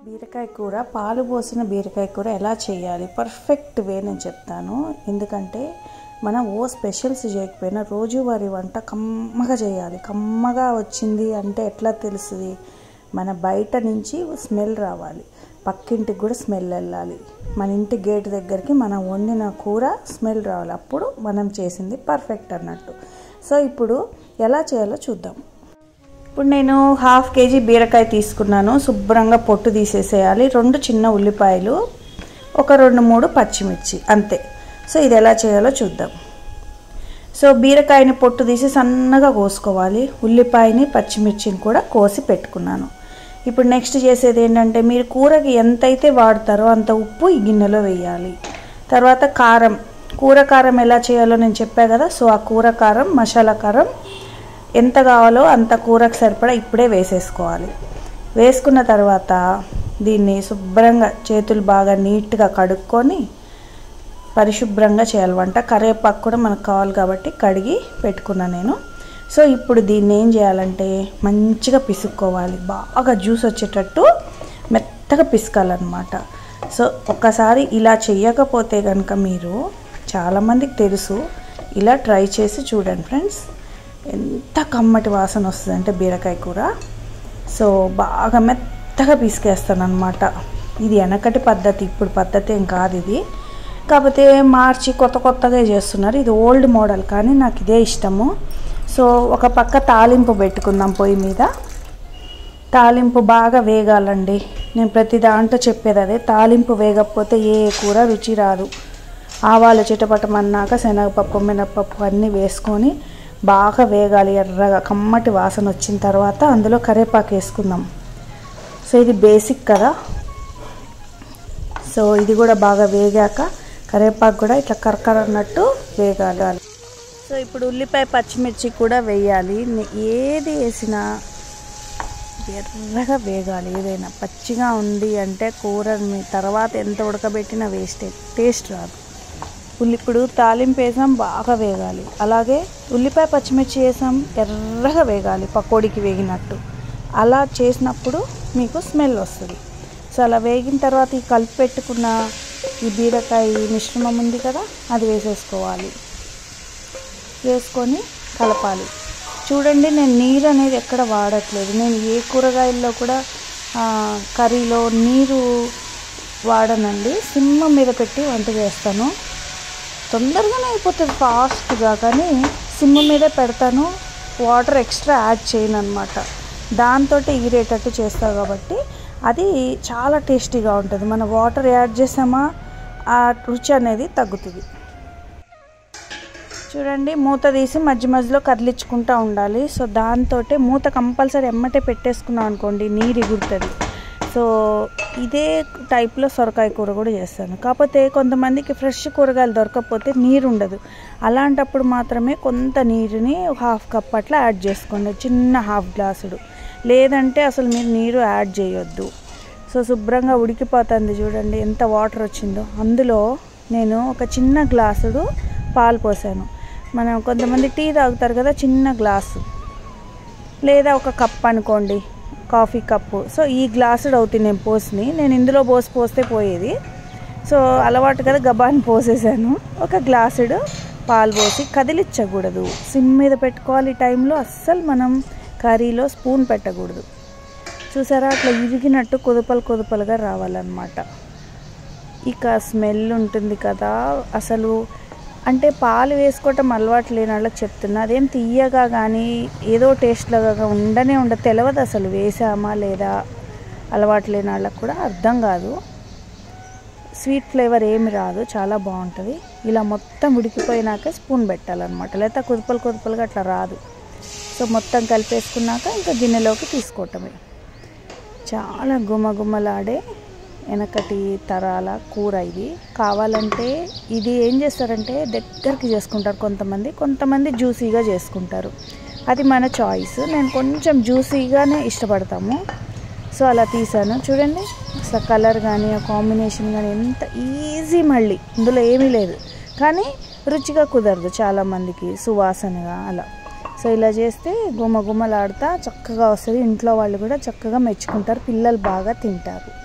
బీరకాయ కూర పాలు పోసిన బీరకాయ కూర ఎలా చేయాలి పర్ఫెక్ట్ వే నేను చెప్తాను ఎందుకంటే మనం ఓ స్పెషల్స్ చేయకపోయినా రోజువారీ వంట కమ్మగా చేయాలి కమ్మగా వచ్చింది అంటే ఎట్లా తెలుస్తుంది మన బయట నుంచి స్మెల్ రావాలి పక్కింటికి కూడా స్మెల్ వెళ్ళాలి మన ఇంటి గేట్ దగ్గరికి మనం వండిన కూర స్మెల్ రావాలి అప్పుడు మనం చేసింది పర్ఫెక్ట్ అన్నట్టు సో ఇప్పుడు ఎలా చేయాలో చూద్దాం ఇప్పుడు నేను హాఫ్ కేజీ బీరకాయ తీసుకున్నాను శుభ్రంగా పొట్టు తీసేసేయాలి రెండు చిన్న ఉల్లిపాయలు ఒక రెండు మూడు పచ్చిమిర్చి అంతే సో ఇది ఎలా చేయాలో చూద్దాం సో బీరకాయని పొట్టు తీసి సన్నగా కోసుకోవాలి ఉల్లిపాయని పచ్చిమిర్చిని కూడా కోసి పెట్టుకున్నాను ఇప్పుడు నెక్స్ట్ చేసేది ఏంటంటే మీరు కూరకి ఎంతైతే వాడతారో అంత ఉప్పు ఈ గిన్నెలో వేయాలి తర్వాత కారం కూర కారం ఎలా చేయాలో నేను చెప్పా కదా సో ఆ కూర కారం మసాలా కారం ఎంత కావాలో అంత కూరకు సరిపడా ఇప్పుడే వేసేసుకోవాలి వేసుకున్న తర్వాత దీన్ని శుభ్రంగా చేతులు బాగా నీట్గా కడుక్కొని పరిశుభ్రంగా చేయాలి వంట కరివేపాకు కూడా మనకు కావాలి కాబట్టి కడిగి పెట్టుకున్నా నేను సో ఇప్పుడు దీన్ని ఏం చేయాలంటే మంచిగా పిసుక్కోవాలి బాగా జ్యూస్ వచ్చేటట్టు మెత్తగా పిసుకాలన్నమాట సో ఒక్కసారి ఇలా చెయ్యకపోతే కనుక మీరు చాలామందికి తెలుసు ఇలా ట్రై చేసి చూడండి ఫ్రెండ్స్ ఎంత కమ్మటి వాసన వస్తుంది అంటే బీరకాయ కూర సో బాగా మెత్తగా పిసికేస్తాను అనమాట ఇది వెనకటి పద్ధతి ఇప్పుడు పద్ధతి ఏం కాదు ఇది కాకపోతే మార్చి కొత్త కొత్తగా చేస్తున్నారు ఇది ఓల్డ్ మోడల్ కానీ నాకు ఇదే ఇష్టము సో ఒక పక్క తాలింపు పెట్టుకుందాం పొయ్యి మీద తాలింపు బాగా వేగాలండి నేను ప్రతి దాంట్లో చెప్పేది అదే తాలింపు వేగకపోతే ఏ కూర రుచి రాదు ఆవాలు చిటపటమన్నాక శనగపప్పు మినపప్పు అన్నీ వేసుకొని బాగా వేగాలి ఎర్రగా కమ్మటి వాసన వచ్చిన తర్వాత అందులో కరివేపాకు వేసుకుందాం సో ఇది బేసిక్ కదా సో ఇది కూడా బాగా వేగాక కరివేపాకు కూడా ఇట్లా కరకర అన్నట్టు వేగాలి సో ఇప్పుడు ఉల్లిపాయ పచ్చిమిర్చి కూడా వేయాలి ఏది వేసినా ఎర్రగా వేగాలి ఏదైనా పచ్చిగా ఉంది అంటే కూర మీ తర్వాత ఎంత ఉడకబెట్టినా వేస్టే టేస్ట్ రాదు ఉల్లి ఇప్పుడు తాలింపు వేసాం బాగా వేగాలి అలాగే ఉల్లిపాయ పచ్చిమిర్చి వేసాం ఎర్రగా వేగాలి పకోడీకి వేగినట్టు అలా చేసినప్పుడు మీకు స్మెల్ వస్తుంది సో అలా వేగిన తర్వాత ఈ కలిపి పెట్టుకున్న ఈ బీరకాయ మిశ్రమం ఉంది కదా అది వేసేసుకోవాలి వేసుకొని కలపాలి చూడండి నేను నీరు అనేది ఎక్కడ వాడట్లేదు నేను ఏ కూరగాయల్లో కూడా కర్రీలో నీరు వాడనండి సిమ్మ మీద పెట్టి వంట చేస్తాను తొందరగానే అయిపోతుంది ఫాస్ట్గా కానీ సిమ్ మీదే పెడతాను వాటర్ ఎక్స్ట్రా యాడ్ చేయను అనమాట దాంతో ఈరేటట్టు చేస్తాను కాబట్టి అది చాలా టేస్టీగా ఉంటుంది మన వాటర్ యాడ్ చేసామా ఆ రుచి అనేది తగ్గుతుంది చూడండి మూత తీసి మధ్య మధ్యలో కదిలించుకుంటూ ఉండాలి సో దాంతో మూత కంపల్సరీ ఎమ్మటే పెట్టేసుకున్నాం అనుకోండి నీరు ఎగురుతుంది సో ఇదే టైప్లో సొరకాయ కూర కూడా చేస్తాను కాకపోతే కొంతమందికి ఫ్రెష్ కూరగాయలు దొరకకపోతే నీరు ఉండదు అలాంటప్పుడు మాత్రమే కొంత నీరుని హాఫ్ కప్ అట్లా యాడ్ చేసుకోండి చిన్న హాఫ్ గ్లాసుడు లేదంటే అసలు మీరు నీరు యాడ్ చేయొద్దు సో శుభ్రంగా ఉడికిపోతుంది చూడండి ఎంత వాటర్ వచ్చిందో అందులో నేను ఒక చిన్న గ్లాసుడు పాలు పోసాను మనం కొంతమంది టీ తాగుతారు కదా చిన్న గ్లాసు లేదా ఒక కప్ అనుకోండి కాఫీ కప్పు సో ఈ గ్లాసుడు అవుతుంది నేను పోసిని నేను ఇందులో పోసి పోస్తే పోయేది సో అలవాటు కదా గబాన్ని పోసేసాను ఒక గ్లాసుడు పాలు పోసి కదిలిచ్చకూడదు సిమ్ మీద పెట్టుకోవాలి టైంలో అస్సలు మనం కర్రీలో స్పూన్ పెట్టకూడదు చూసారా అట్లా ఇరిగినట్టు కుదుపలు కుదుపలుగా రావాలన్నమాట ఇక స్మెల్ ఉంటుంది కదా అసలు అంటే పాలు వేసుకోవటం అలవాటు లేని వాళ్ళకి చెప్తున్నా అదేం తీయగా కానీ ఏదో టేస్ట్లాగా ఉండనే ఉండదు తెలియదు అసలు వేసామా లేదా అలవాటు లేని వాళ్ళకి కూడా అర్థం కాదు స్వీట్ ఫ్లేవర్ ఏమి రాదు చాలా బాగుంటుంది ఇలా మొత్తం ఉడికిపోయినాక స్పూన్ పెట్టాలన్నమాట లేకపోతే కుదుపలు కుదుపలుగా అట్లా రాదు సో మొత్తం కలిపేసుకున్నాక ఇంకా గిన్నెలోకి తీసుకోవటమే చాలా గుమగుమలాడే వెనకటి తరాల కూర ఇది కావాలంటే ఇది ఏం చేస్తారంటే దగ్గరికి చేసుకుంటారు కొంతమంది కొంతమంది జ్యూసీగా చేసుకుంటారు అది మన చాయిస్ నేను కొంచెం జ్యూసీగానే ఇష్టపడతాము సో అలా తీసాను చూడండి అసలు కలర్ కానీ ఆ కాంబినేషన్ కానీ ఎంత ఈజీ మళ్ళీ ఇందులో ఏమీ లేదు కానీ రుచిగా కుదరదు చాలామందికి సువాసనగా అలా సో ఇలా చేస్తే గుమ్మ గుమ్మలాడుతా చక్కగా వస్తుంది ఇంట్లో వాళ్ళు కూడా చక్కగా మెచ్చుకుంటారు పిల్లలు బాగా తింటారు